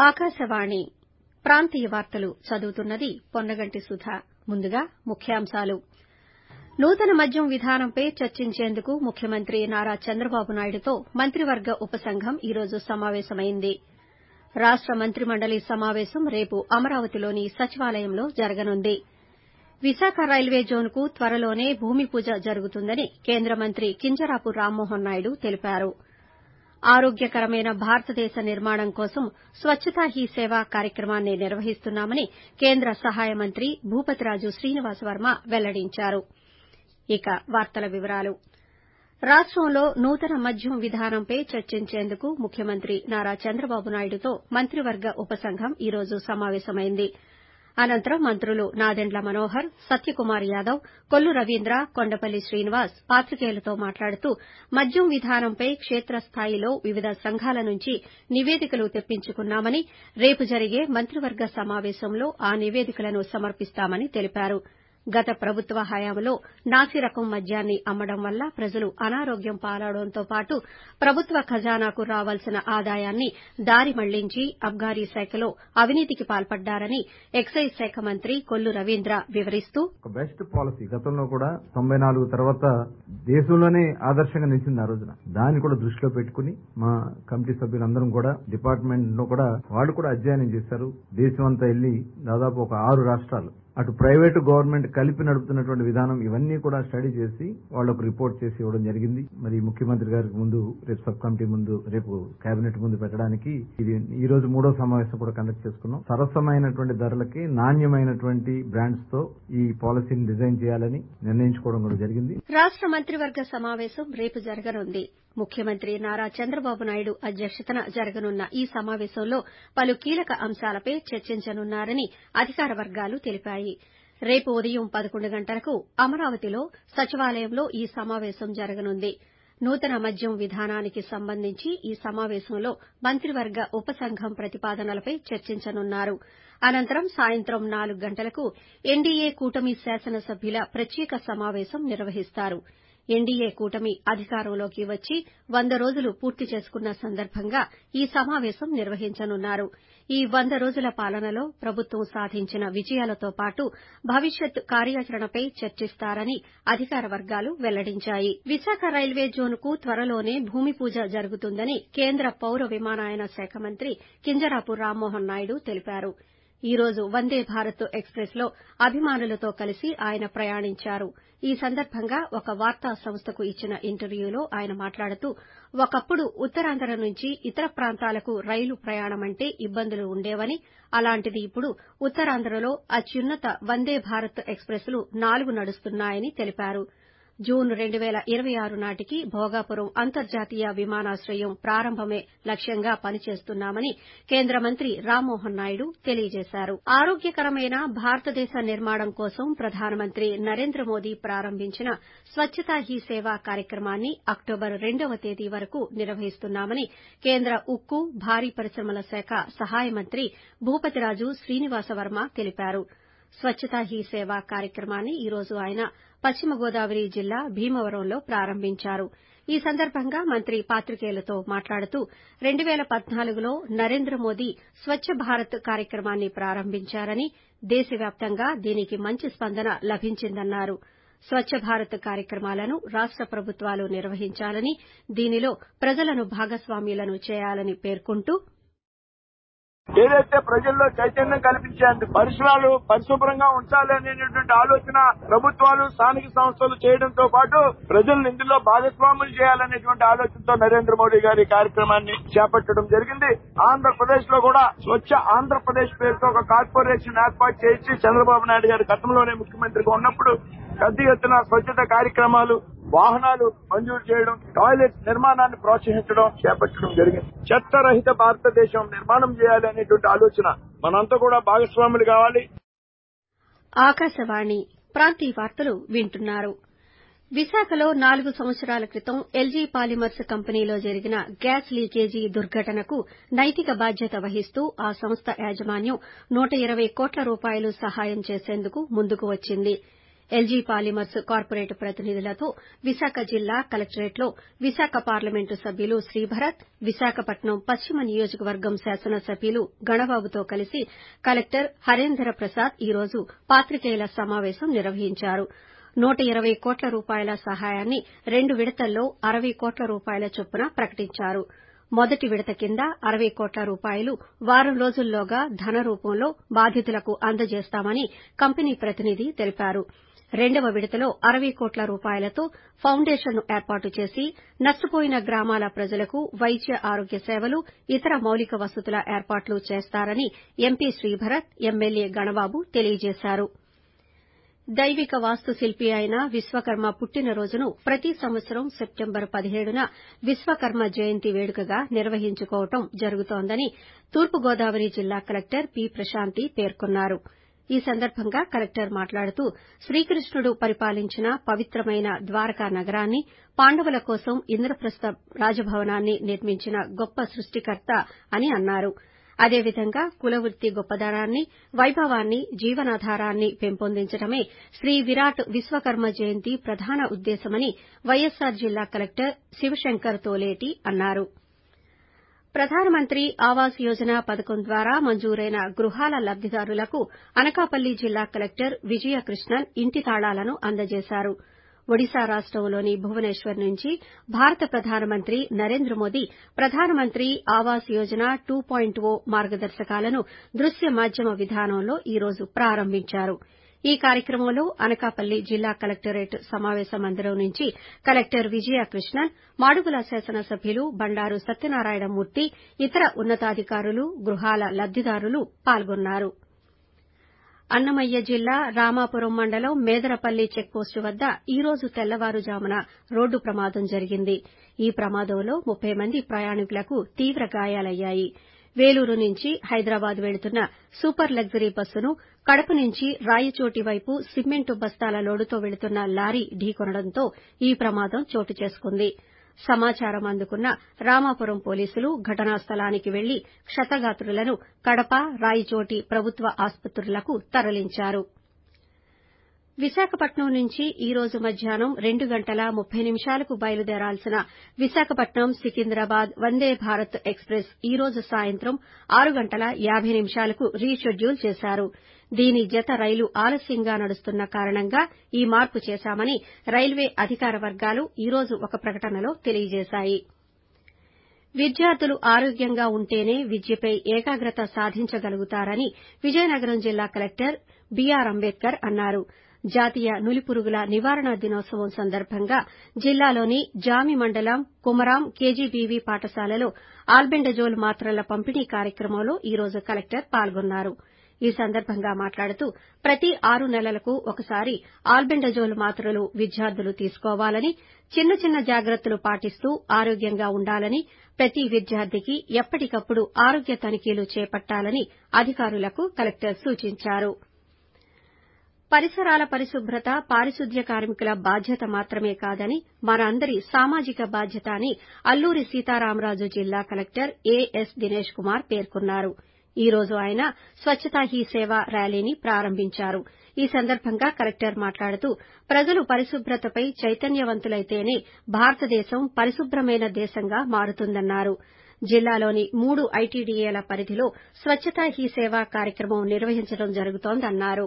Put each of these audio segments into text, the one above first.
ఆకాశవాణి ప్రాంతీయ వార్తలు చదువుతున్నది పొన్నగంటి సుధ ముందుగా ముఖ్యాంశాలు నూతన మద్యం విధానంపై చర్చించేందుకు ముఖ్యమంత్రి నారా చంద్రబాబు నాయుడుతో మంత్రివర్గ ఉపసంఘం ఈ రోజు సమావేశమైంది రాష్ట మంత్రిమండలి సమావేశం రేపు అమరావతిలోని సచివాలయంలో జరగనుంది విశాఖ రైల్వే జోన్కు త్వరలోనే భూమి పూజ జరుగుతుందని కేంద్ర మంత్రి కింజరాపు రామ్మోహన్ నాయుడు తెలిపారు ఆరోగ్యకరమైన భారతదేశ నిర్మాణం కోసం స్వచ్చతా హీ సేవ కార్యక్రమాన్ని నిర్వహిస్తున్నామని కేంద్ర సహాయ మంత్రి భూపతిరాజు శ్రీనివాసవర్మ వెల్లడించారు ఇక వార్తల వివరాలు రాష్టంలో నూతన మద్యం విధానంపై చర్చించేందుకు ముఖ్యమంత్రి నారా చంద్రబాబు నాయుడుతో మంత్రివర్గ ఉపసంఘం ఈ రోజు సమావేశమైంది అనంతరం మంత్రులు నాదెండ్ల మనోహర్ సత్యకుమార్ యాదవ్ కొల్లు రవీంద్ర కొండపల్లి శ్రీనివాస్ పాత్రికేయులతో మాట్లాడుతూ మద్యం విధానంపై కేత్రస్థాయిలో వివిధ సంఘాల నుంచి నివేదికలు తెప్పించుకున్నామని రేపు జరిగే మంత్రివర్గ సమావేశంలో ఆ నివేదికలను సమర్పిస్తామని తెలిపారు గత ప్రభుత్వ హయాంలో నాసిరకం మద్యాన్ని అమ్మడం వల్ల ప్రజలు అనారోగ్యం పాలవడంతో పాటు ప్రభుత్వ ఖజానాకు రావాల్సిన ఆదాయాన్ని దారి మళ్లించి అబ్కారీ శాఖలో అవినీతికి పాల్పడ్డారని ఎక్సైజ్ శాఖ మంత్రి కొల్లు రవీంద్ర వివరిస్తూ బెస్ట్ పాలసీ గతంలో కూడా తొంభై నాలుగు తర్వాత దేశంలోనే ఆదర్శంగా నిలిచింది ఆ రోజున దాన్ని కూడా దృష్టిలో పెట్టుకుని మా కమిటీ సభ్యులందరం కూడా డిపార్ట్మెంట్ లో కూడా వాళ్ళు కూడా అధ్యయనం చేశారు దేశం అంతా వెళ్లి దాదాపు ఒక ఆరు రాష్ట్రాలు అటు ప్రైవేటు గవర్నమెంట్ కలిపి నడుపుతున్నటువంటి విధానం ఇవన్నీ కూడా స్టడీ చేసి వాళ్లకు రిపోర్ట్ చేసి ఇవ్వడం జరిగింది మరి ముఖ్యమంత్రి గారికి ముందు రేపు సబ్ కమిటీ ముందు రేపు కేబినెట్ ముందు పెట్టడానికి ఇది ఈ రోజు మూడో సమావేశం కూడా కండక్ట్ చేసుకున్నాం సరసమైనటువంటి ధరలకి నాణ్యమైనటువంటి బ్రాండ్స్ తో ఈ పాలసీని డిజైన్ చేయాలని నిర్ణయించుకోవడం కూడా జరిగింది రాష్ట మంత్రివర్గ సమావేశం రేపు జరగనుంది ముఖ్యమంత్రి నారా చంద్రబాబు నాయుడు అధ్యక్షతన జరగనున్న ఈ సమావేశంలో పలు కీలక అంశాలపై చర్చించనున్నారని అధికార వర్గాలు తెలిపాయి రేపు ఉదయం పదకొండు గంటలకు అమరావతిలో సచివాలయంలో ఈ సమావేశం జరగనుంది నూతన మద్యం విధానానికి సంబంధించి ఈ సమావేశంలో మంత్రివర్గ ఉపసంఘం ప్రతిపాదనలపై చర్చించనున్నారు అనంతరం సాయంత్రం నాలుగు గంటలకు ఎన్డీఏ కూటమి శాసనసభ్యుల ప్రత్యేక సమావేశం నిర్వహిస్తారు ఎన్డీఏ కూటమి అధికారంలోకి వచ్చి వంద రోజులు పూర్తి చేసుకున్న సందర్భంగా ఈ సమావేశం నిర్వహించనున్నారు ఈ వంద రోజుల పాలనలో ప్రభుత్వం సాధించిన విజయాలతో పాటు భవిష్యత్ కార్యాచరణపై చర్చిస్తారని అధికార వర్గాలు వెల్లడించాయి విశాఖ రైల్వే జోన్కు త్వరలోనే భూమి పూజ జరుగుతుందని కేంద్ర పౌర విమానయాన శాఖ మంత్రి కింజరాపు రామ్మోహన్ నాయుడు తెలిపారు ఈ రోజు వందే భారత్ ఎక్స్ప్రెస్ లో అభిమానులతో కలిసి ఆయన ప్రయాణించారు ఈ సందర్భంగా ఒక వార్తా సంస్థకు ఇచ్చిన ఇంటర్వ్యూలో ఆయన మాట్లాడుతూ ఒకప్పుడు ఉత్తరాంధ్ర నుంచి ఇతర ప్రాంతాలకు రైలు ప్రయాణమంటే ఇబ్బందులు ఉండేవని అలాంటిది ఇప్పుడు ఉత్తరాంధ్రలో అత్యున్నత వందే భారత్ ఎక్స్ప్రెస్ లు నాలుగు నడుస్తున్నాయని తెలిపారు జూన్ రెండు పేల ఇరవై ఆరు నాటికి భోగాపురం అంతర్జాతీయ విమానాశ్రయం ప్రారంభమే లక్ష్యంగా పనిచేస్తున్నామని కేంద్ర మంత్రి రామ్మోహన్ నాయుడు తెలియజేశారు ఆరోగ్యకరమైన భారతదేశ నిర్మాణం కోసం ప్రధానమంత్రి నరేంద్ర మోదీ ప్రారంభించిన స్వచ్చతా హీ సేవ కార్యక్రమాన్ని అక్టోబర్ రెండవ తేదీ వరకు నిర్వహిస్తున్నామని కేంద్ర ఉక్కు భారీ పరిశ్రమల శాఖ సహాయ మంత్రి భూపతిరాజు శ్రీనివాసవర్మ తెలిపారు స్వచ్చతా హీ సేవ కార్యక్రమాన్ని ఈ రోజు ఆయన పశ్చిమ గోదావరి జిల్లా భీమవరంలో ప్రారంభించారు ఈ సందర్భంగా మంత్రి పాత్రికేయులతో మాట్లాడుతూ రెండు పేల పద్నాలుగులో నరేంద్ర మోదీ స్వచ్చ భారత్ కార్యక్రమాన్ని ప్రారంభించారని దేశవ్యాప్తంగా దీనికి మంచి స్పందన లభించిందన్నారు స్వచ్చ భారత్ కార్యక్రమాలను రాష్ట ప్రభుత్వాలు నిర్వహించాలని దీనిలో ప్రజలను భాగస్వామ్యులను చేయాలని పేర్కొంటూ ఏదైతే ప్రజల్లో చైతన్యం కల్పించేందుకు పరిసరాలు పరిశుభ్రంగా ఉంచాలి అనేటువంటి ఆలోచన ప్రభుత్వాలు స్థానిక సంస్థలు చేయడంతో పాటు ప్రజలను ఇందులో భాగస్వాములు చేయాలనేటువంటి ఆలోచనతో నరేంద్ర మోడీ గారి కార్యక్రమాన్ని చేపట్టడం జరిగింది ఆంధ్రప్రదేశ్ లో కూడా స్వచ్ఛ ఆంధ్రప్రదేశ్ పేరుతో ఒక కార్పొరేషన్ ఏర్పాటు చేయించి చంద్రబాబు నాయుడు గారి గతంలోనే ముఖ్యమంత్రిగా ఉన్నప్పుడు పెద్ద ఎత్తున స్వచ్ఛత కార్యక్రమాలు వాహనాలు మంజూరు చేయడం టాయిలెట్ నిర్మాణాన్ని ప్రోత్సహించడం చేపట్టడం జరిగింది చెత్త రహిత భారతదేశం నిర్మాణం చేయాలి అనేటువంటి ఆలోచన మనంతా కూడా భాగస్వాములు కావాలి ఆకాశవాణి ప్రాంతీయ వార్తలు వింటున్నారు విశాఖలో నాలుగు సంవత్సరాల క్రితం ఎల్జీ పాలిమర్స్ కంపెనీలో జరిగిన గ్యాస్ లీకేజీ దుర్ఘటనకు నైతిక బాధ్యత వహిస్తూ ఆ సంస్థ యాజమాన్యం నూట ఇరవై కోట్ల రూపాయలు సహాయం చేసేందుకు ముందుకు వచ్చింది ఎల్జీ పాలిమర్స్ కార్పొరేట్ ప్రతినిధులతో విశాఖ జిల్లా కలెక్టరేట్లో విశాఖ పార్లమెంటు సభ్యులు శ్రీభరత్ విశాఖపట్నం పశ్చిమ నియోజకవర్గం శాసనసభ్యులు గణబాబుతో కలిసి కలెక్టర్ హరేంద్ర ప్రసాద్ ఈ రోజు పాత్రికేయుల సమావేశం నిర్వహించారు నూట ఇరవై కోట్ల రూపాయల సహాయాన్ని రెండు విడతల్లో అరవై కోట్ల రూపాయల చొప్పున ప్రకటించారు మొదటి విడత కింద అరవై కోట్ల రూపాయలు వారం రోజుల్లోగా ధన రూపంలో బాధితులకు అందజేస్తామని కంపెనీ ప్రతినిధి తెలిపారు రెండవ విడతలో అరవై కోట్ల రూపాయలతో ఫౌండేషన్ను ఏర్పాటు చేసి నష్టపోయిన గ్రామాల ప్రజలకు వైద్య ఆరోగ్య సేవలు ఇతర మౌలిక వసతుల ఏర్పాట్లు చేస్తారని ఎంపీ శ్రీభరత్ ఎమ్మెల్యే గణబాబు తెలియజేశారు దైవిక వాస్తుశిల్పి అయిన విశ్వకర్మ పుట్టినరోజును ప్రతి సంవత్సరం సెప్టెంబర్ పదిహేడున విశ్వకర్మ జయంతి వేడుకగా నిర్వహించుకోవడం జరుగుతోందని తూర్పుగోదావరి జిల్లా కలెక్టర్ పి ప్రశాంతి పేర్కొన్నారు ఈ సందర్భంగా కలెక్టర్ మాట్లాడుతూ శ్రీకృష్ణుడు పరిపాలించిన పవిత్రమైన ద్వారకా నగరాన్ని పాండవుల కోసం ఇంద్రప్రస్థ రాజభవనాన్ని నిర్మించిన గొప్ప సృష్టికర్త అని అన్నారు అదేవిధంగా కులవృత్తి గొప్పదనాన్ని వైభవాన్ని జీవనాధారాన్ని పెంపొందించడమే శ్రీ విరాట్ విశ్వకర్మ జయంతి ప్రధాన ఉద్దేశమని వైఎస్సార్ జిల్లా కలెక్టర్ శివశంకర్ తోలేటి అన్నారు ప్రధానమంత్రి ఆవాస్ యోజన పథకం ద్వారా మంజూరైన గృహాల లబ్దిదారులకు అనకాపల్లి జిల్లా కలెక్టర్ విజయకృష్ణన్ ఇంటి తాళాలను అందజేశారు ఒడిశా రాష్టంలోని భువనేశ్వర్ నుంచి భారత ప్రధానమంత్రి నరేంద్ర మోదీ ప్రధానమంత్రి Awas Yojana two point O మార్గదర్శకాలను దృశ్య మాధ్యమ విధానంలో ఈ రోజు ప్రారంభించారు ఈ కార్యక్రమంలో అనకాపల్లి జిల్లా కలెక్టరేట్ సమావేశ మందిరం నుంచి కలెక్టర్ విజయకృష్ణన్ మాడుగుల శాసనసభ్యులు బండారు సత్యనారాయణమూర్తి ఇతర ఉన్నతాధికారులు గృహాల లబ్దిదారులు పాల్గొన్నారు అన్నమయ్య జిల్లా రామాపురం మండలం మేదరపల్లి చెక్పోస్టు వద్ద ఈ రోజు తెల్లవారుజామున రోడ్డు ప్రమాదం జరిగింది ఈ ప్రమాదంలో ముప్పై మంది ప్రయాణికులకు తీవ్ర గాయాలయ్యాయి వేలూరు నుంచి హైదరాబాద్ వెళుతున్న సూపర్ లగ్జరీ బస్సును కడప నుంచి రాయచోటి వైపు సిమెంటు బస్తాల లోడుతో వెళుతున్న లారీ ఢీకొనడంతో ఈ ప్రమాదం చోటు చేసుకుంది సమాచారం అందుకున్న రామాపురం పోలీసులు ఘటనా స్థలానికి వెళ్లి క్షతగాత్రులను కడప రాయచోటి ప్రభుత్వ ఆసుపత్రులకు తరలించారు విశాఖపట్నం నుంచి ఈ రోజు మధ్యాహ్నం రెండు గంటల ముప్పై నిమిషాలకు బయలుదేరాల్సిన విశాఖపట్నం సికింద్రాబాద్ వందే భారత్ ఎక్స్ప్రెస్ ఈ రోజు సాయంత్రం ఆరు గంటల యాబై నిమిషాలకు రీషెడ్యూల్ చేశారు దీని జత రైలు ఆలస్యంగా నడుస్తున్న కారణంగా ఈ మార్పు చేశామని రైల్వే అధికార వర్గాలు ఈ రోజు ఒక ప్రకటనలో తెలియజేశాయి విద్యార్థులు ఆరోగ్యంగా ఉంటేనే విద్యపై ఏకాగ్రత సాధించగలుగుతారని విజయనగరం జిల్లా కలెక్టర్ బీఆర్ అంబేద్కర్ అన్నారు జాతీయ నులిపురుగుల నివారణ దినోత్సవం సందర్భంగా జిల్లాలోని జామి మండలం కుమరాం కేజీబీవీ పాఠశాలలో ఆల్బెండజోల్ మాత్రల పంపిణీ కార్యక్రమంలో ఈ రోజు కలెక్టర్ పాల్గొన్నారు ఈ సందర్భంగా మాట్లాడుతూ ప్రతి ఆరు నెలలకు ఒకసారి ఆల్బెండజోల్ మాత్రలు విద్యార్థులు తీసుకోవాలని చిన్న చిన్న జాగ్రత్తలు పాటిస్తూ ఆరోగ్యంగా ఉండాలని ప్రతి విద్యార్థికి ఎప్పటికప్పుడు ఆరోగ్య తనిఖీలు చేపట్టాలని అధికారులకు కలెక్టర్ సూచించారు పరిసరాల పరిశుభ్రత పారిశుద్ధ్య కార్మికుల బాధ్యత మాత్రమే కాదని మనందరి సామాజిక బాధ్యత అని అల్లూరి సీతారామరాజు జిల్లా కలెక్టర్ ఏఎస్ దినేష్ కుమార్ పేర్కొన్నారు ఈ రోజు ఆయన స్వచ్చతా హీ సేవ ర్యాలీని ప్రారంభించారు ఈ సందర్భంగా కలెక్టర్ మాట్లాడుతూ ప్రజలు పరిశుభ్రతపై చైతన్యవంతులైతేనే భారతదేశం పరిశుభ్రమైన దేశంగా మారుతుందన్నారు జిల్లాలోని మూడు ఐటీడీఏల పరిధిలో స్వచ్చతా హీ సేవ కార్యక్రమం నిర్వహించడం జరుగుతోందన్నారు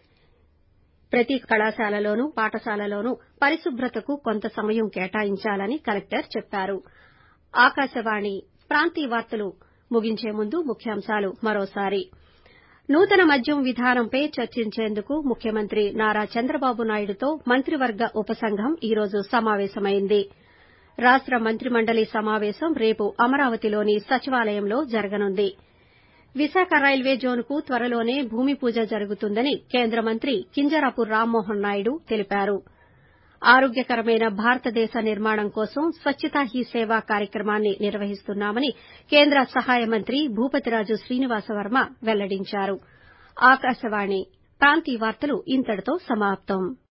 ప్రతి కళాశాలలోనూ పాఠశాలలోనూ పరిశుభ్రతకు కొంత సమయం కేటాయించాలని కలెక్టర్ చెప్పారు ఆకాశవాణి ప్రాంతీయ వార్తలు ముగించే ముందు ముఖ్యాంశాలు మరోసారి నూతన మద్యం విధానంపై చర్చించేందుకు ముఖ్యమంత్రి నారా చంద్రబాబు నాయుడుతో మంత్రివర్గ ఉపసంఘం ఈ రోజు సమావేశమైంది రాష్ట మంత్రిమండలి సమావేశం రేపు అమరావతిలోని సచివాలయంలో జరగనుంది విశాఖ రైల్వే జోన్కు త్వరలోనే భూమి పూజ జరుగుతుందని కేంద్ర మంత్రి కింజరాపు రామ్మోహన్ నాయుడు తెలిపారు ఆరోగ్యకరమైన భారతదేశ నిర్మాణం కోసం స్వచ్చతా హీ సేవ కార్యక్రమాన్ని నిర్వహిస్తున్నామని కేంద్ర సహాయ మంత్రి భూపతిరాజు శ్రీనివాసవర్మ వెల్లడించారు ఆకాశవాణి ప్రాంతీయ వార్తలు ఇంతటితో సమాప్తం